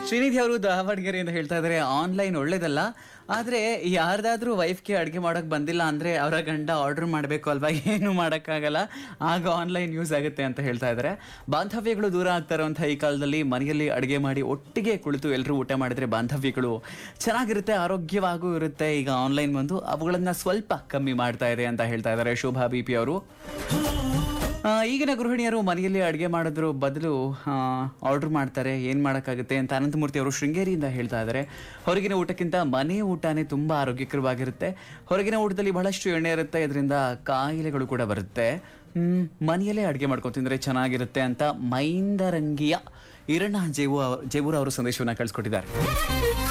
ಶ್ರೀನಿಧಿ ಅವರು ದಾವಣಗೆರೆಯಿಂದ ಹೇಳ್ತಾ ಇದ್ದಾರೆ ಆನ್ಲೈನ್ ಒಳ್ಳೇದಲ್ಲ ಆದ್ರೆ ಯಾರ್ದಾದ್ರೂ ವೈಫ್ಗೆ ಅಡುಗೆ ಮಾಡೋಕ್ ಬಂದಿಲ್ಲ ಅಂದ್ರೆ ಅವರ ಗಂಡ ಆರ್ಡರ್ ಮಾಡಬೇಕು ಅಲ್ವಾ ಏನು ಮಾಡೋಕ್ಕಾಗಲ್ಲ ಆಗ ಆನ್ಲೈನ್ ಯೂಸ್ ಆಗುತ್ತೆ ಅಂತ ಹೇಳ್ತಾ ಇದ್ದಾರೆ ಬಾಂಧವ್ಯಗಳು ದೂರ ಆಗ್ತಾ ಇರುವಂತಹ ಈ ಕಾಲದಲ್ಲಿ ಮನೆಯಲ್ಲಿ ಅಡುಗೆ ಮಾಡಿ ಒಟ್ಟಿಗೆ ಕುಳಿತು ಎಲ್ಲರೂ ಊಟ ಮಾಡಿದ್ರೆ ಬಾಂಧವ್ಯಗಳು ಚೆನ್ನಾಗಿರುತ್ತೆ ಆರೋಗ್ಯವಾಗೂ ಇರುತ್ತೆ ಈಗ ಆನ್ಲೈನ್ ಬಂದು ಅವುಗಳನ್ನ ಸ್ವಲ್ಪ ಕಮ್ಮಿ ಮಾಡ್ತಾ ಇದೆ ಅಂತ ಹೇಳ್ತಾ ಇದ್ದಾರೆ ಶೋಭಾ ಬಿ ಪಿ ಅವರು ಆ, ಈಗಿನ ಗೃಹಿಣಿಯರು ಮನೆಯಲ್ಲಿ ಅಡುಗೆ ಮಾಡೋದ್ರ ಬದಲು ಆರ್ಡರ್ ಮಾಡ್ತಾರೆ ಏನು ಮಾಡೋಕ್ಕಾಗುತ್ತೆ ಅಂತ ಅನಂತಮೂರ್ತಿ ಅವರು ಶೃಂಗೇರಿಯಿಂದ ಹೇಳ್ತಾ ಇದ್ದಾರೆ ಹೊರಗಿನ ಊಟಕ್ಕಿಂತ ಮನೆ ಊಟನೇ ತುಂಬ ಆರೋಗ್ಯಕರವಾಗಿರುತ್ತೆ ಹೊರಗಿನ ಊಟದಲ್ಲಿ ಬಹಳಷ್ಟು ಎಣ್ಣೆ ಇರುತ್ತೆ ಇದರಿಂದ ಕಾಯಿಲೆಗಳು ಕೂಡ ಬರುತ್ತೆ ಹ್ಮ್, ಮನೆಯಲ್ಲೇ ಅಡುಗೆ ಮಾಡ್ಕೊಂಡು ತಿಂದರೆ ಚೆನ್ನಾಗಿರುತ್ತೆ ಅಂತ ಮೈಂದರಂಗಿಯ ಈರಣ್ಣ ಜೇವು ಜೇವೂರ್ ಅವರು ಸಂದೇಶವನ್ನು ಕಳಿಸ್ಕೊಟ್ಟಿದ್ದಾರೆ